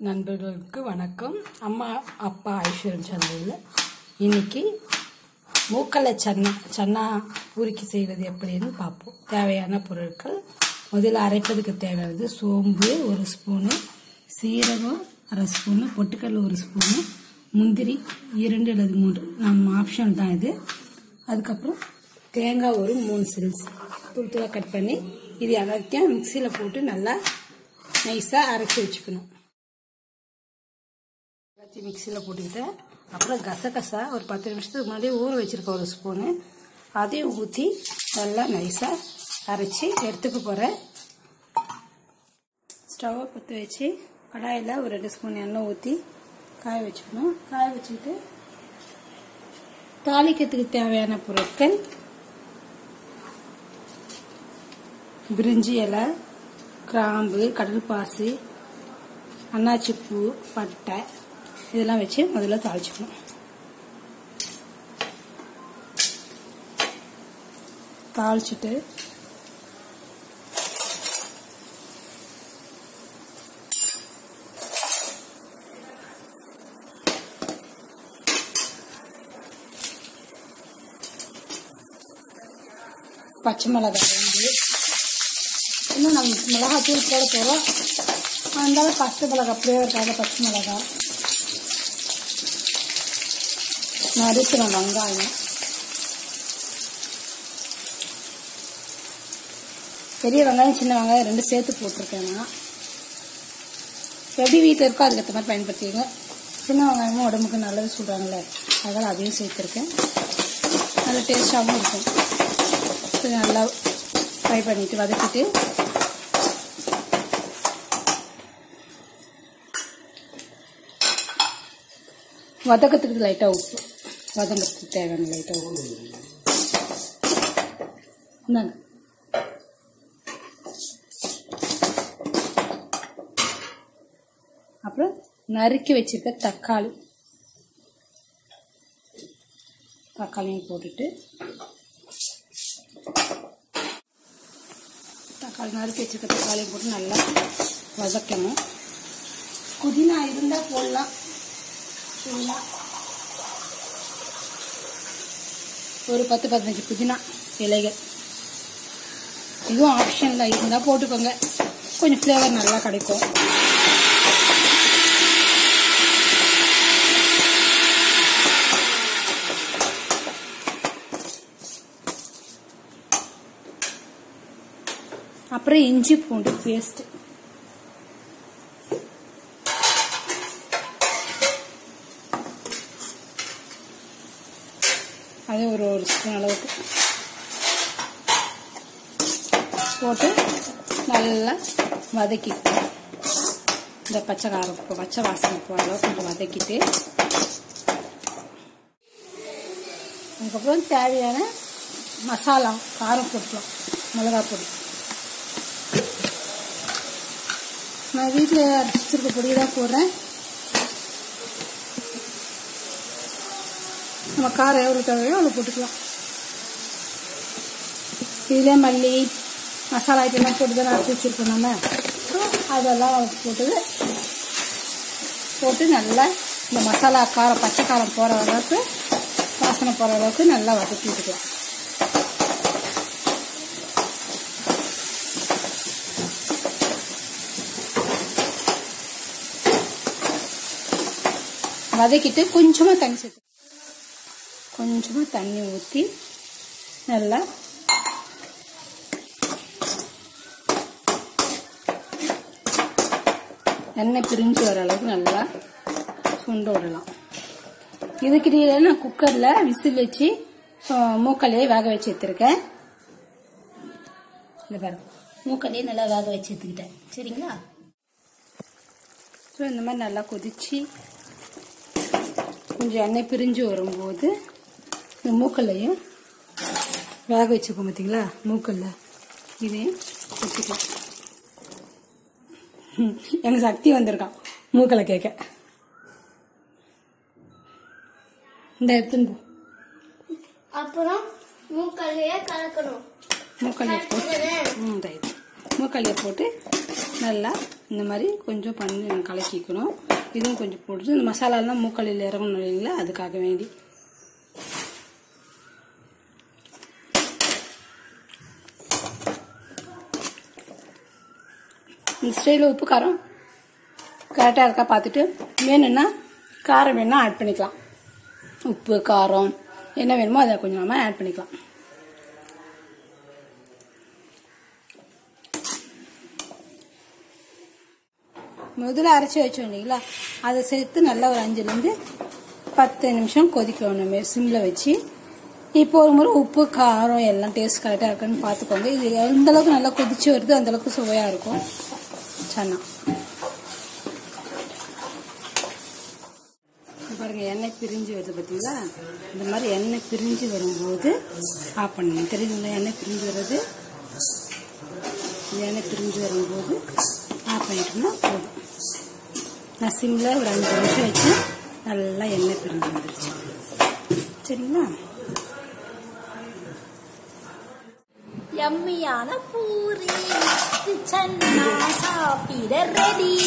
நண்பர்களுக்கு வணக்கம் அம்மா அப்பா ஐஸ்வர்யம் சந்தையில் இன்னைக்கு மூக்கலை சன்னா சன்னா பூரிக்கு செய்வது எப்படின்னு பார்ப்போம் தேவையான பொருட்கள் முதல்ல அரைப்பதுக்கு தேவையானது சோம்பு ஒரு ஸ்பூனு சீரகம் அரை ஸ்பூனு பொட்டுக்கடலை ஒரு ஸ்பூனு முந்திரி இரண்டு அல்லது மூன்று நம்ம ஆப்ஷன் தான் இது அதுக்கப்புறம் தேங்காய் ஒரு மூணு சில்ஸ் தூள் தூளாக கட் பண்ணி இது எல்லாத்தையும் மிக்சியில் போட்டு நல்லா நைஸாக அரைச்சி வச்சுக்கணும் எல்லாத்தையும் மிக்சியில் போட்டுக்கிட்டேன் அப்புறம் கசகசா ஒரு பத்து நிமிஷத்துக்கு முன்னாடியே ஊற வச்சுருக்கேன் ஒரு ஸ்பூனு அதையும் ஊற்றி நல்லா நைஸாக அரைச்சி எடுத்துக்க போகிறேன் ஸ்டவ்வை பற்ற வச்சு கடாயில் ஒரு ரெண்டு ஸ்பூன் எண்ணெய் ஊற்றி காய வச்சுக்கணும் காய வச்சுக்கிட்டு தாளிக்கிறதுக்கு தேவையான பொருட்கள் பிரிஞ்சி இலை கிராம்பு கடல் பாசி அன்னாச்சிப்பூ பட்டை இதெல்லாம் வச்சு முதல்ல தாளிச்சுக்கணும் தாளிச்சுட்டு பச்சை மிளகாய் ரெண்டு இன்னும் நம்ம மிளகாத்தூள் போட போகிறோம் அதனால பச்சை மிளகாய் அப்படியே இருக்காது பச்சை மிளகாய் நறுக்கிறோம் வெங்காயம் பெரிய வெங்காயம் சின்ன வெங்காயம் ரெண்டு சேர்த்து போட்டிருக்கேன் நான் எப்படி வீட்டில் இருக்கோ அதுக்கேற்ற மாதிரி பயன்படுத்திங்க சின்ன வெங்காயமும் உடம்புக்கு நல்லது சொல்கிறாங்களே அதனால் அதையும் சேர்த்துருக்கேன் நல்ல டேஸ்டாகவும் இருக்கும் இது நல்லா ஃப்ரை பண்ணிட்டு வதக்கிட்டு வதக்கத்துக்கு லைட்டாக உப்பு வதங்கிறதுக்கு தேவையான லைட்டாக உப்பு இந்தாங்க அப்புறம் நறுக்கி வச்சிருக்க தக்காளி தக்காளியும் போட்டுட்டு தக்காளி நறுக்கி வச்சிருக்க தக்காளியும் போட்டு நல்லா வதக்கணும் புதினா இருந்தால் போடலாம் ஃபுல்லா ஒரு பத்து பதினஞ்சு புதினா இலைகள் இதுவும் ஆப்ஷனில் இருந்தால் போட்டுக்கோங்க கொஞ்சம் ஃப்ளேவர் நல்லா கிடைக்கும் அப்புறம் இஞ்சி பூண்டு பேஸ்ட் அது ஒரு ஒரு ஸ்பூன் அளவுக்கு போட்டு நல்லா வதக்கி இந்த பச்சை காரம் பச்சை வாசனை போகிற அளவுக்கு கொஞ்சம் வதக்கிட்டு அதுக்கப்புறம் தேவையான மசாலா காரம் போட்டுக்கலாம் மிளகா பொடி நான் வீட்டில் அரைச்சிருக்க பொடி தான் போடுறேன் நம்ம காரம் எவ்வளோ தேவையோ அவ்வளோ போட்டுக்கலாம் இதிலே மல்லி மசாலா ஐட்டம்லாம் போட்டு தான் அரைச்சி வச்சுருக்கோம் நம்ம அதெல்லாம் போட்டு போட்டு நல்லா இந்த மசாலா காரம் பச்சை காரம் போகிற அளவுக்கு வாசனை போகிற அளவுக்கு நல்லா வதக்கி விட்டுக்கலாம் வதக்கிட்டு கொஞ்சமாக தண்ணி சேர்த்து கொஞ்சமாக தண்ணி ஊற்றி நல்லா எண்ணெய் பிரிஞ்சு வர அளவுக்கு நல்லா சுண்ட விடலாம் இதுக்கிடையில நான் குக்கரில் விசில் வச்சு மூக்கலையே வேக வச்சு எடுத்துருக்கேன் இந்த பாருங்க மூக்கலையே நல்லா வேக வச்சு எடுத்துக்கிட்டேன் சரிங்களா ஸோ இந்த மாதிரி நல்லா கொதிச்சு கொஞ்சம் எண்ணெய் பிரிஞ்சு வரும்போது இந்த மூக்கல்லையும் வேக வச்சுக்கோம் பார்த்தீங்களா மூக்கல்ல இதையும் வச்சுக்கலாம் எனக்கு சக்தி வந்திருக்கான் மூக்கலை கேட்க இந்த எடுத்துன்னு போ அப்புறம் மூக்கல்லையே கலக்கணும் மூக்கல்லையை போட்டு ம் ரைட் மூக்கல்லையை போட்டு நல்லா இந்த மாதிரி கொஞ்சம் பண்ணி கலக்கிக்கணும் இதுவும் கொஞ்சம் போட்டு இந்த மசாலாலாம் மூக்கலையில் இறங்கணும் இல்லைங்களா அதுக்காக வேண்டி இந்த ஸ்டைலில் உப்பு காரம் கரெக்டாக இருக்கா பார்த்துட்டு வேணும்னா காரம் வேணும்னா ஆட் பண்ணிக்கலாம் உப்பு காரம் என்ன வேணுமோ அதை கொஞ்சம் நம்ம ஆட் பண்ணிக்கலாம் முதல்ல அரைச்சி வச்சோம் இல்லைங்களா அதை சேர்த்து நல்லா ஒரு அஞ்சுலேருந்து பத்து நிமிஷம் கொதிக்கணும் சிம்மில் வச்சு இப்போ ஒரு முறை உப்பு காரம் எல்லாம் டேஸ்ட் கரெக்டாக இருக்குன்னு பார்த்துக்கோங்க இது எந்த அளவுக்கு நல்லா கொதிச்சு வருது அந்த அளவுக்கு சுவையாக இருக்கும் சன்னா பாருங்க எண்ணெய் பிரிஞ்சு வருது பார்த்தீங்களா இந்த மாதிரி எண்ணெய் பிரிஞ்சு வரும்போது ஆஃப் பண்ணணும் தெரியுதுங்களா எண்ணெய் பிரிஞ்சு வருது இந்த எண்ணெய் பிரிஞ்சு வரும்போது ஆஃப் பண்ணிட்டோம்னா போதும் நான் சிம்மில் ஒரு அஞ்சு நிமிஷம் வச்சு நல்லா எண்ணெய் பிரிஞ்சு வந்துருச்சு சரிங்களா யம்மியான பூரி சன்னா சாப்பிட ரெடி